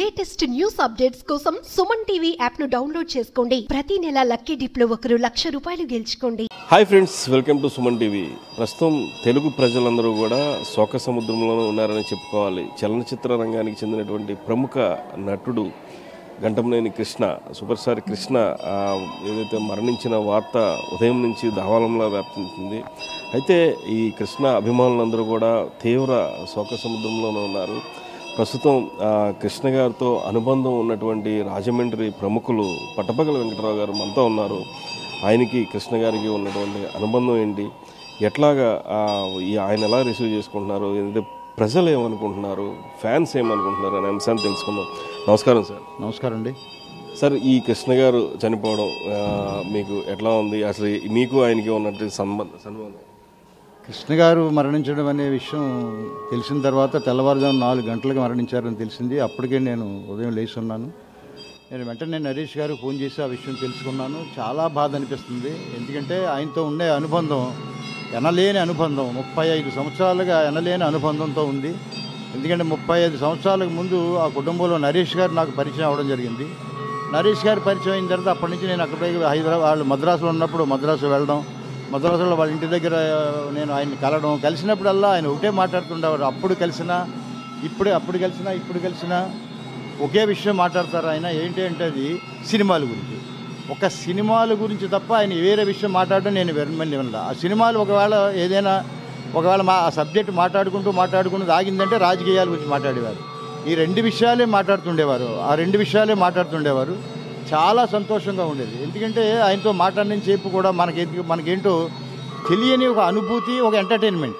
latest news updates కోసం Suman TV app ను download చేసుకోండి ప్రతి నెల లక్కీ డిప్ లో ఒకరు లక్ష రూపాయలు గెలుచుకోండి hi friends welcome to Suman TV ప్రస్తుతం తెలుగు ప్రజలందరూ కూడా శోక సముద్రంలోనే ఉన్నారని చెప్పుకోవాలి చలనచిత్ర రంగానికి చెందినటువంటి ప్రముఖ నటుడు గంటంనేని కృష్ణ సూపర్ స్టార్ కృష్ణ ఆ, ఏదైతే మరణించిన వార్త ఉదయం నుంచి దావాలంలా వ్యాప్తించింది అయితే ఈ కృష్ణ అభిమానులందరూ కూడా తీవ్ర శోక సముద్రంలోనే ఉన్నారు ప్రస్తుతం ఆ, కృష్ణ గారితో అనుబంధం ఉన్నటువంటి రాజమండ్రి ప్రముఖులు పట్టపగల వెంకటరావు గారు మనతో ఉన్నారు ఆయనకి కృష్ణ గారికి ఉన్నటువంటి అనుబంధం ఏంటి ఎట్లాగా ఆ, ఈ ఆయన ఎలా రిసీవ్ చేసుకుంటున్నారు ఏదైతే ప్రజలు ఏమనుకుంటున్నారు ఫ్యాన్స్ ఏమనుకుంటున్నారు అనే అంశాన్ని తెలుసుకుందాం నమస్కారం సార్ నమస్కారం అండి సార్ ఈ కృష్ణ గారు చనిపోవడం ఆ, మీకు ఎట్లా ఉంది అసలు మీకు ఆయనకి ఉన్నట్టు సంబంధం సంబంధం కృష్ణ గారు మరణించడం అనే విషయం తెలిసిన తర్వాత తెల్లవారుజాము నాలుగు గంటలకు మరణించారని తెలిసింది అప్పటికే నేను ఉదయం లేచి ఉన్నాను నేను వెంటనే నరేష్ గారు ఫోన్ చేసి ఆ విషయం తెలుసుకున్నాను చాలా బాధ అనిపిస్తుంది ఎందుకంటే ఆయనతో ఉండే అనుబంధం ఎనలేని అనుబంధం ముప్పై ఐదు సంవత్సరాలుగా ఎనలేని అనుబంధంతో ఉంది ఎందుకంటే ముప్పై ఐదు సంవత్సరాలకు ముందు ఆ కుటుంబంలో నరేష్ గారు నాకు పరిచయం అవ్వడం జరిగింది నరేష్ గారు పరిచయం అయిన తర్వాత అప్పటి నుంచి నేను అక్కడ హైదరాబాద్ వాళ్ళు మద్రాసులో ఉన్నప్పుడు మద్రాసు వెళ్ళడం మద్రాసులో వాళ్ళ ఇంటి దగ్గర నేను ఆయన కలవడం కలిసినప్పుడల్లా ఆయన ఒకటే మాట్లాడుతుండేవారు అప్పుడు కలిసినా ఇప్పుడు అప్పుడు కలిసినా ఇప్పుడు కలిసినా ఒకే విషయం మాట్లాడతారు ఆయన ఏంటి అంటే అది సినిమాల గురించి ఒక సినిమాల గురించి తప్ప ఆయన వేరే విషయం మాట్లాడడం నేను వెరమని వినలా ఆ సినిమాలు ఒకవేళ ఏదైనా ఒకవేళ మా ఆ సబ్జెక్ట్ మాట్లాడుకుంటూ మాట్లాడుకుంటూ ఆగిందంటే రాజకీయాల గురించి మాట్లాడేవారు ఈ రెండు విషయాలే మాట్లాడుతుండేవారు ఆ రెండు విషయాలే మాట్లాడుతుండేవారు చాలా సంతోషంగా ఉండేది ఎందుకంటే ఆయనతో మాట్లాడిన సేపు కూడా మనకి మనకేంటో తెలియని ఒక అనుభూతి ఒక ఎంటర్టైన్మెంట్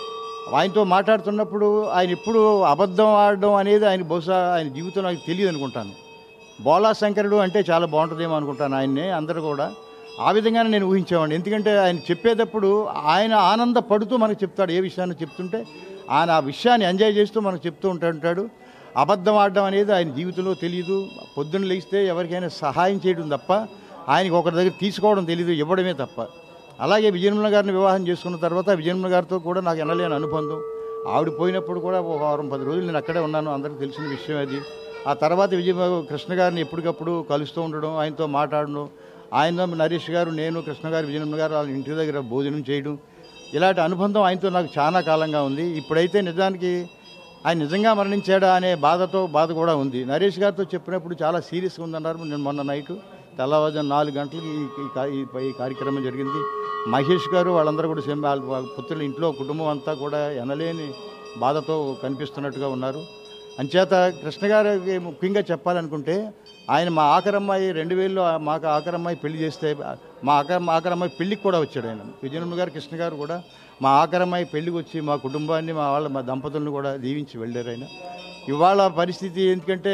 ఆయనతో మాట్లాడుతున్నప్పుడు ఆయన ఎప్పుడు అబద్ధం ఆడడం అనేది ఆయన బహుశా ఆయన జీవితం నాకు తెలియదు అనుకుంటాను బోలా శంకరుడు అంటే చాలా బాగుంటుందేమో అనుకుంటాను ఆయన్ని అందరూ కూడా ఆ విధంగానే నేను ఊహించేవాడిని ఎందుకంటే ఆయన చెప్పేటప్పుడు ఆయన ఆనందపడుతూ మనకు చెప్తాడు ఏ విషయాన్ని చెప్తుంటే ఆయన ఆ విషయాన్ని ఎంజాయ్ చేస్తూ మనకు చెప్తూ ఉంటాడు అబద్ధం ఆడడం అనేది ఆయన జీవితంలో తెలియదు పొద్దున్న లేస్తే ఎవరికైనా సహాయం చేయడం తప్ప ఆయనకి ఒకరి దగ్గర తీసుకోవడం తెలియదు ఇవ్వడమే తప్ప అలాగే విజయనిర్మల గారిని వివాహం చేసుకున్న తర్వాత విజయనిర్మల గారితో కూడా నాకు ఎనలేని అనుబంధం ఆవిడ పోయినప్పుడు కూడా ఒక వారం పది రోజులు నేను అక్కడే ఉన్నాను అందరికీ తెలిసిన విషయం అది ఆ తర్వాత విజయ కృష్ణ గారిని ఎప్పటికప్పుడు కలుస్తూ ఉండడం ఆయనతో మాట్లాడడం ఆయన నరేష్ గారు నేను కృష్ణ గారు విజయనిర్మల గారు వాళ్ళ ఇంటి దగ్గర భోజనం చేయడం ఇలాంటి అనుబంధం ఆయనతో నాకు చాలా కాలంగా ఉంది ఇప్పుడైతే నిజానికి ఆయన నిజంగా మరణించాడా అనే బాధతో బాధ కూడా ఉంది నరేష్ గారితో చెప్పినప్పుడు చాలా సీరియస్గా ఉందన్నారు నేను మొన్న నైటు తెల్లవారుజాము నాలుగు గంటలకి ఈ- ఈ కా- ఈ ఈ కార్యక్రమం జరిగింది మహేష్ గారు వాళ్ళందరూ కూడా సేమ్ వాళ్ళ వాళ్ళ పుత్రుల ఇంట్లో కుటుంబం అంతా కూడా ఎనలేని బాధతో కనిపిస్తున్నట్టుగా ఉన్నారు అంచేత కృష్ణ గారికి ముఖ్యంగా చెప్పాలనుకుంటే ఆయన మా ఆఖరమ్మాయి రెండు వేలలో మాకు ఆఖరమ్మాయి పెళ్లి చేస్తే మా ఆఖర మా ఆఖరమ్మాయి పెళ్లికి కూడా వచ్చాడు ఆయన విజయనమ్మ గారు కృష్ణ గారు కూడా మా ఆఖరమ్మాయి పెళ్లికి వచ్చి మా కుటుంబాన్ని మా వాళ్ళ మా దంపతులను కూడా దీవించి వెళ్ళారు ఆయన ఇవాళ పరిస్థితి ఎందుకంటే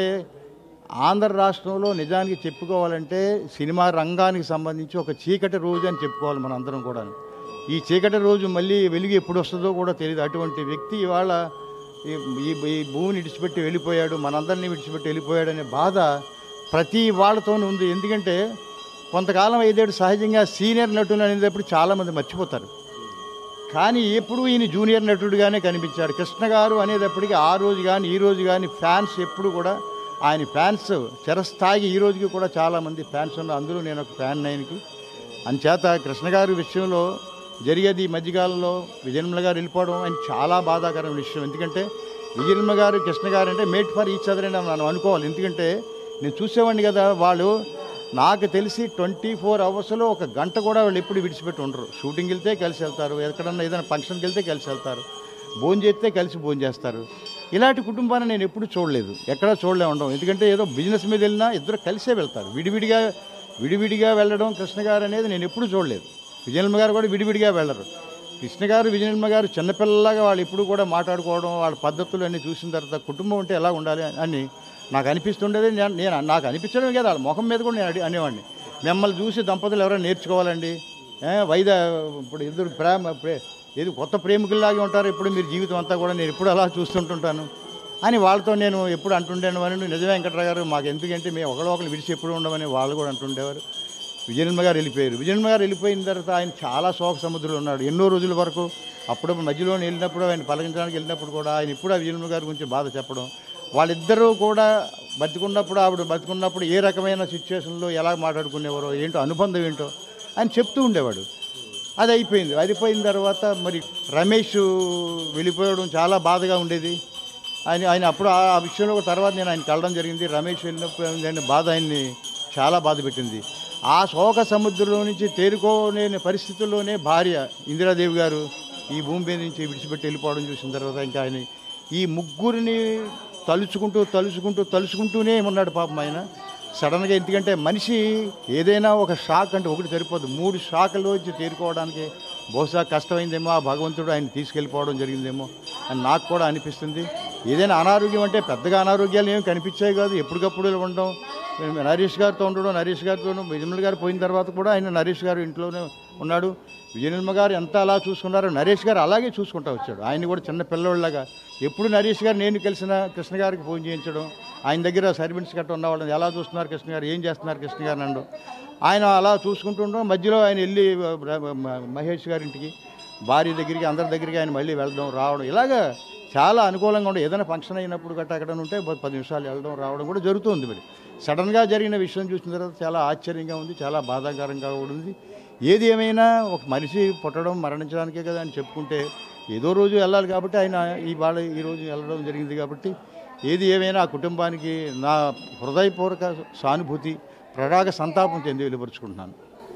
ఆంధ్ర రాష్ట్రంలో నిజానికి చెప్పుకోవాలంటే సినిమా రంగానికి సంబంధించి ఒక చీకటి రోజు అని చెప్పుకోవాలి మన అందరం కూడా ఈ చీకటి రోజు మళ్ళీ వెలుగు ఎప్పుడు వస్తుందో కూడా తెలియదు అటువంటి వ్యక్తి ఇవాళ ఈ- ఈ ఈ భూమిని విడిచిపెట్టి వెళ్ళిపోయాడు మనందరినీ విడిచిపెట్టి వెళ్ళిపోయాడు అనే బాధ ప్రతి వాళ్ళతోనూ ఉంది ఎందుకంటే కొంతకాలం ఐదేడు సహజంగా సీనియర్ నటులు అనేటప్పుడు చాలామంది మర్చిపోతారు కానీ ఎప్పుడు ఈయన జూనియర్ నటుడుగానే కనిపించాడు కృష్ణ గారు అనేటప్పటికీ ఆ రోజు కానీ ఈ రోజు కానీ ఫ్యాన్స్ ఎప్పుడు కూడా ఆయన ఫ్యాన్స్ చిరస్థాయికి ఈ రోజుకి కూడా చాలామంది ఫ్యాన్స్ ఉన్నారు అందులో నేను ఒక ఫ్యాన్ ఆయనకి అంచేత కృష్ణ గారి విషయంలో జరిగేది ఈ మధ్యకాలంలో విజయనిర్మల గారు వెళ్ళిపోవడం ఆయన చాలా బాధాకరమైన విషయం ఎందుకంటే విజయనిర్మల గారు కృష్ణ గారు అంటే మేట్ ఫర్ ఈచ్ అదర్ అని మనం అనుకోవాలి ఎందుకంటే నేను చూసేవాడిని కదా వాళ్ళు నాకు తెలిసి ట్వంటీ ఫోర్ అవర్స్లో ఒక గంట కూడా వాళ్ళు ఎప్పుడు విడిచిపెట్టి ఉండరు షూటింగ్ వెళ్తే కలిసి వెళ్తారు ఎక్కడన్నా ఏదైనా ఫంక్షన్కి వెళ్తే కలిసి వెళ్తారు భోజనం చేస్తే కలిసి భోజనం చేస్తారు ఇలాంటి కుటుంబాన్ని నేను ఎప్పుడు చూడలేదు ఎక్కడా చూడలే ఉండడం ఎందుకంటే ఏదో బిజినెస్ మీద వెళ్ళినా ఇద్దరు కలిసే వెళ్తారు విడివిడిగా విడివిడిగా వెళ్ళడం కృష్ణ గారు అనేది నేను ఎప్పుడు చూడలేదు విజయనిర్మ గారు కూడా విడివిడిగా వెళ్ళరు కృష్ణ గారు విజయనిర్మ గారు చిన్నపిల్లలాగా వాళ్ళు ఎప్పుడు కూడా మాట్లాడుకోవడం వాళ్ళ పద్ధతులు అన్నీ చూసిన తర్వాత కుటుంబం అంటే ఎలా ఉండాలి అని నాకు అనిపిస్తుండేది నేను నేను నాకు అనిపించడమే కదా వాళ్ళ ముఖం మీద కూడా నేను అడి అనేవాడిని మిమ్మల్ని చూసి దంపతులు ఎవరైనా నేర్చుకోవాలండి ఏ, వైద ఇప్పుడు ఇద్దరు ప్రేమ ప్రే- ఏది కొత్త ప్రేమికుల్లాగే ఉంటారు ఇప్పుడు మీరు జీవితం అంతా కూడా నేను ఎప్పుడు అలా చూస్తుంటుంటాను అని వాళ్ళతో నేను ఎప్పుడు అంటుండేను అని నిజమే వెంకట్రావు గారు మాకు ఎందుకంటే మేము ఒకళ్ళు ఒకరు విడిచి ఎప్పుడు ఉండమని వాళ్ళు కూడా అంటుండేవారు విజయనిర్మ గారు వెళ్ళిపోయారు విజయనిర్మ గారు వెళ్ళిపోయిన తర్వాత ఆయన చాలా శోక సముద్రంలో ఉన్నాడు ఎన్నో రోజుల వరకు అప్పుడప్పుడు మధ్యలో వెళ్ళినప్పుడు ఆయన పలకించడానికి వెళ్ళినప్పుడు కూడా ఆయన ఇప్పుడు ఆ విజయనిర్మ గారి గురించి బాధ చెప్పడం వాళ్ళిద్దరూ కూడా బతికున్నప్పుడు ఆవిడ బతికున్నప్పుడు ఏ రకమైన సిచ్యువేషన్లో ఎలా మాట్లాడుకునేవారో ఏంటో అనుబంధం ఏంటో ఆయన చెప్తూ ఉండేవాడు అది అయిపోయింది అది అయిపోయిన తర్వాత మరి రమేష్ వెళ్ళిపోవడం చాలా బాధగా ఉండేది ఆయన ఆయన అప్పుడు ఆ ఆ విషయంలో కూడా తర్వాత నేను ఆయన కలవడం జరిగింది రమేష్ వెళ్ళినప్పుడు ఆయన బాధ ఆయన్ని చాలా బాధ పెట్టింది ఆ శోక సముద్రంలో నుంచి తేరుకోలేని పరిస్థితుల్లోనే భార్య ఇందిరాదేవి గారు ఈ భూమి మీద నుంచి విడిచిపెట్టి వెళ్ళిపోవడం చూసిన తర్వాత ఇంకా ఆయన ఈ ముగ్గురిని తలుచుకుంటూ తలుచుకుంటూ తలుచుకుంటూనే ఉన్నాడు పాపం ఆయన సడన్గా ఎందుకంటే మనిషి ఏదైనా ఒక షాక్ అంటే ఒకటి సరిపోదు మూడు షాకులో వచ్చి తేరుకోవడానికి బహుశా కష్టమైందేమో ఆ భగవంతుడు ఆయన తీసుకెళ్ళిపోవడం జరిగిందేమో అని నాకు కూడా అనిపిస్తుంది ఏదైనా అనారోగ్యం అంటే పెద్దగా అనారోగ్యాలు ఏమి కనిపించాయి కాదు ఎప్పటికప్పుడు ఉండడం మేము నరేష్ గారితో ఉండడం నరేష్ గారితోనూ విజయనిర్మ గారు పోయిన తర్వాత కూడా ఆయన నరేష్ గారు ఇంట్లోనే ఉన్నాడు విజయనిర్మ గారు ఎంత అలా చూసుకున్నారో నరేష్ గారు అలాగే చూసుకుంటూ వచ్చాడు ఆయన కూడా చిన్న పిల్లవాళ్ళగా ఎప్పుడు నరేష్ గారు నేను కలిసిన కృష్ణ గారికి ఫోన్ చేయించడం ఆయన దగ్గర సర్వెంట్స్ గట్ట ఉన్నవాళ్ళని ఎలా చూస్తున్నారు కృష్ణ గారు ఏం చేస్తున్నారు కృష్ణ గారు అన్నాడు ఆయన అలా చూసుకుంటుండడం మధ్యలో ఆయన వెళ్ళి మ- మహేష్ గారి ఇంటికి భార్య దగ్గరికి అందరి దగ్గరికి ఆయన మళ్ళీ వెళ్ళడం రావడం ఇలాగా చాలా అనుకూలంగా ఉండే ఏదైనా ఫంక్షన్ అయినప్పుడు గట్ట అక్కడ ఉంటే ప- పది నిమిషాలు వెళ్ళడం రావడం కూడా జరుగుతుంది మరి సడన్గా జరిగిన విషయం చూసిన తర్వాత చాలా ఆశ్చర్యంగా ఉంది చాలా బాధాకరంగా కూడా ఉంది ఏది ఏమైనా ఒక మనిషి పుట్టడం మరణించడానికే కదా అని చెప్పుకుంటే ఏదో రోజు వెళ్ళాలి కాబట్టి ఆయన ఇవాళ ఈ రోజు వెళ్ళడం జరిగింది కాబట్టి ఏది ఏమైనా ఆ కుటుంబానికి నా హృదయపూర్వక సానుభూతి ప్రగాఢ సంతాపం చెంది వెలువరుచుకుంటున్నాను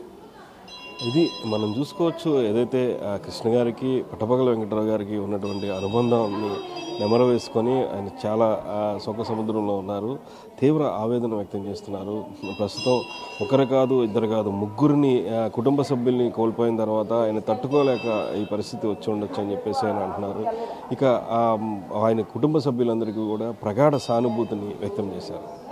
ఇది మనం చూసుకోవచ్చు ఏదైతే ఆ కృష్ణ గారికి పట్టపగల వెంకటరావు గారికి ఉన్నటువంటి అనుబంధాన్ని నెమర వేసుకొని ఆయన చాలా ఆ, శోక సముద్రంలో ఉన్నారు తీవ్ర ఆవేదన వ్యక్తం చేస్తున్నారు ప్రస్తుతం ఒకరు కాదు ఇద్దరు కాదు ముగ్గురిని ఆ, కుటుంబ సభ్యుల్ని కోల్పోయిన తర్వాత ఆయన తట్టుకోలేక ఈ పరిస్థితి వచ్చి ఉండొచ్చు అని చెప్పేసి ఆయన అంటున్నారు ఇక ఆ, ఆయన కుటుంబ సభ్యులందరికీ కూడా ప్రగాఢ సానుభూతిని వ్యక్తం చేశారు